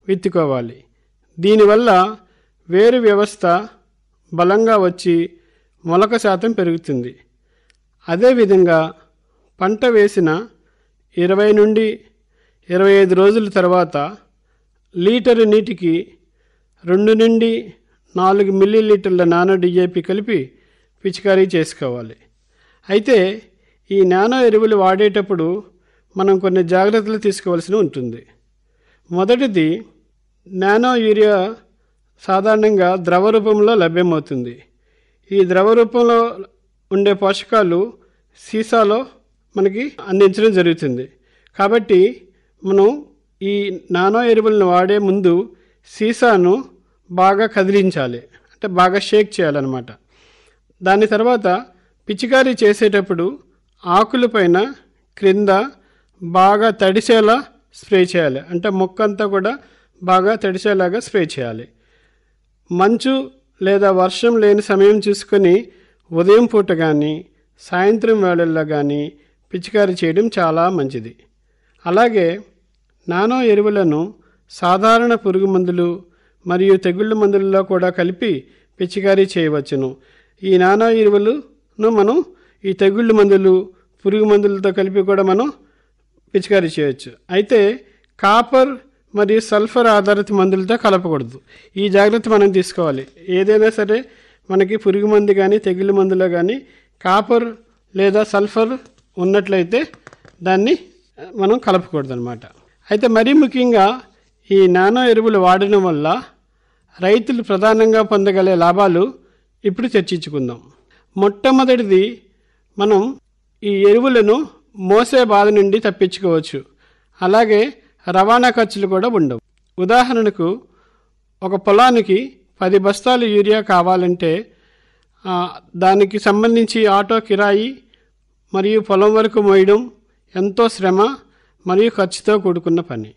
విత్తుకోవాలి దీనివల్ల వేరు వ్యవస్థ బలంగా వచ్చి మొలక శాతం పెరుగుతుంది అదేవిధంగా పంట వేసిన ఇరవై నుండి ఇరవై ఐదు రోజుల తర్వాత లీటరు నీటికి రెండు నుండి నాలుగు మిల్లీ లీటర్ల నానో డిఏపి కలిపి పిచికారీ చేసుకోవాలి అయితే ఈ నానో ఎరువులు వాడేటప్పుడు మనం కొన్ని జాగ్రత్తలు తీసుకోవాల్సి ఉంటుంది మొదటిది నానో యూరియా సాధారణంగా ద్రవ రూపంలో లభ్యమవుతుంది ఈ ద్రవ రూపంలో ఉండే పోషకాలు సీసాలో మనకి అందించడం జరుగుతుంది కాబట్టి మనం ఈ నానో ఎరువులను వాడే ముందు సీసాను బాగా కదిలించాలి అంటే బాగా షేక్ చేయాలన్నమాట దాని తర్వాత పిచికారీ చేసేటప్పుడు ఆకులపైన క్రింద బాగా తడిసేలా స్ప్రే చేయాలి అంటే మొక్క అంతా కూడా బాగా తడిసేలాగా స్ప్రే చేయాలి మంచు లేదా వర్షం లేని సమయం చూసుకొని ఉదయం పూట కానీ సాయంత్రం వేళల్లో కానీ పిచికారీ చేయడం చాలా మంచిది అలాగే నానో ఎరువులను సాధారణ పురుగు మందులు మరియు తెగుళ్ళ మందులలో కూడా కలిపి పిచికారీ చేయవచ్చును ఈ నానో ఎరువులను మనం ఈ తెగుళ్ళ మందులు పురుగు మందులతో కలిపి కూడా మనం పిచికారీ చేయొచ్చు అయితే కాపర్ మరియు సల్ఫర్ ఆధారిత మందులతో కలపకూడదు ఈ జాగ్రత్త మనం తీసుకోవాలి ఏదైనా సరే మనకి పురుగు మందు కానీ తెగులు మందులో కానీ కాపర్ లేదా సల్ఫర్ ఉన్నట్లయితే దాన్ని మనం కలపకూడదు అనమాట అయితే మరీ ముఖ్యంగా ఈ నానో ఎరువులు వాడడం వల్ల రైతులు ప్రధానంగా పొందగలే లాభాలు ఇప్పుడు చర్చించుకుందాం మొట్టమొదటిది మనం ఈ ఎరువులను మోసే బాధ నుండి తప్పించుకోవచ్చు అలాగే రవాణా ఖర్చులు కూడా ఉండవు ఉదాహరణకు ఒక పొలానికి పది బస్తాలు యూరియా కావాలంటే ఆ, దానికి సంబంధించి ఆటో కిరాయి మరియు పొలం వరకు మోయడం ఎంతో శ్రమ మరియు ఖర్చుతో కూడుకున్న పని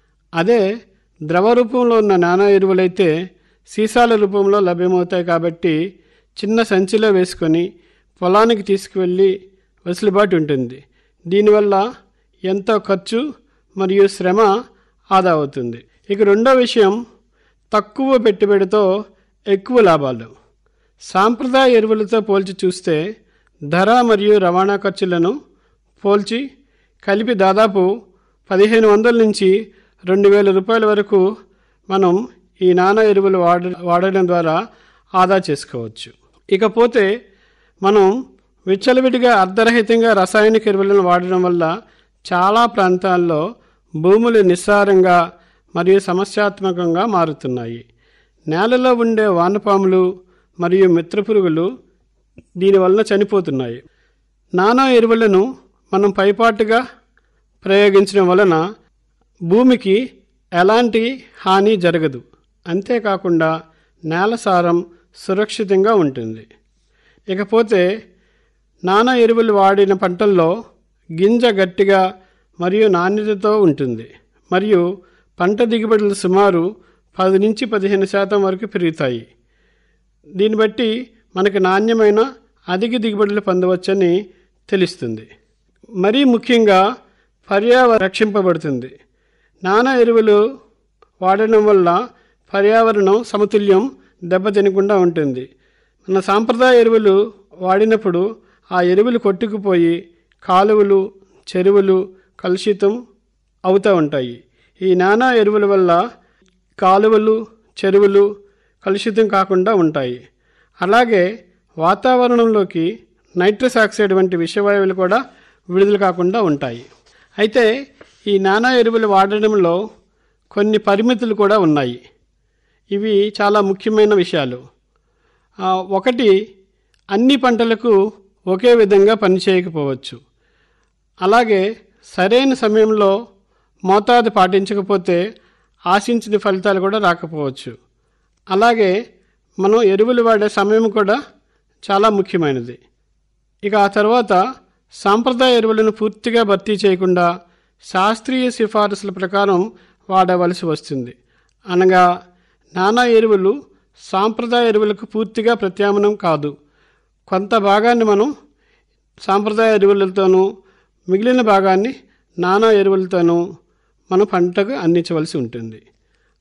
అదే ద్రవ రూపంలో ఉన్న నానా ఎరువులైతే సీసాల రూపంలో లభ్యమవుతాయి కాబట్టి చిన్న సంచిలో వేసుకొని పొలానికి తీసుకువెళ్ళి వెసులుబాటు ఉంటుంది దీనివల్ల ఎంతో ఖర్చు మరియు శ్రమ ఆదా అవుతుంది ఇక రెండో విషయం తక్కువ పెట్టుబడితో ఎక్కువ లాభాలు సాంప్రదాయ ఎరువులతో పోల్చి చూస్తే ధర మరియు రవాణా ఖర్చులను పోల్చి కలిపి దాదాపు పదిహేను వందల నుంచి రెండు వేల రూపాయల వరకు మనం ఈ నానా ఎరువులు వాడ వాడడం ద్వారా ఆదా చేసుకోవచ్చు ఇకపోతే మనం విచ్చలవిడిగా అర్ధరహితంగా రసాయనిక ఎరువులను వాడడం వల్ల చాలా ప్రాంతాల్లో భూములు నిస్సారంగా మరియు సమస్యాత్మకంగా మారుతున్నాయి నేలలో ఉండే వానపాములు మరియు మిత్రపురుగులు దీనివల్ల చనిపోతున్నాయి నానో ఎరువులను మనం పైపాటుగా ప్రయోగించడం వలన భూమికి ఎలాంటి హాని జరగదు అంతేకాకుండా నేల సారం సురక్షితంగా ఉంటుంది ఇకపోతే నానా ఎరువులు వాడిన పంటల్లో గింజ గట్టిగా మరియు నాణ్యతతో ఉంటుంది మరియు పంట దిగుబడులు సుమారు పది నుంచి పదిహేను శాతం వరకు పెరుగుతాయి దీన్ని బట్టి మనకు నాణ్యమైన అధిక దిగుబడులు పొందవచ్చని తెలుస్తుంది మరీ ముఖ్యంగా పర్యావరణ రక్షింపబడుతుంది నానా ఎరువులు వాడడం వల్ల పర్యావరణం సమతుల్యం దెబ్బతినకుండా ఉంటుంది మన సాంప్రదాయ ఎరువులు వాడినప్పుడు ఆ ఎరువులు కొట్టుకుపోయి కాలువలు చెరువులు కలుషితం అవుతూ ఉంటాయి ఈ నానా ఎరువుల వల్ల కాలువలు చెరువులు కలుషితం కాకుండా ఉంటాయి అలాగే వాతావరణంలోకి నైట్రస్ ఆక్సైడ్ వంటి విషవాయువులు కూడా విడుదల కాకుండా ఉంటాయి అయితే ఈ నానా ఎరువులు వాడడంలో కొన్ని పరిమితులు కూడా ఉన్నాయి ఇవి చాలా ముఖ్యమైన విషయాలు ఆ, ఒకటి అన్ని పంటలకు ఒకే విధంగా పనిచేయకపోవచ్చు అలాగే సరైన సమయంలో మోతాదు పాటించకపోతే ఆశించిన ఫలితాలు కూడా రాకపోవచ్చు అలాగే మనం ఎరువులు వాడే సమయం కూడా చాలా ముఖ్యమైనది ఇక ఆ తర్వాత సాంప్రదాయ ఎరువులను పూర్తిగా భర్తీ చేయకుండా శాస్త్రీయ సిఫారసుల ప్రకారం వాడవలసి వస్తుంది అనగా నానా ఎరువులు సాంప్రదాయ ఎరువులకు పూర్తిగా ప్రత్యామ్నాయం కాదు కొంత భాగాన్ని మనం సాంప్రదాయ ఎరువులతోనూ మిగిలిన భాగాన్ని నానా ఎరువులతోనూ మనం పంటకు అందించవలసి ఉంటుంది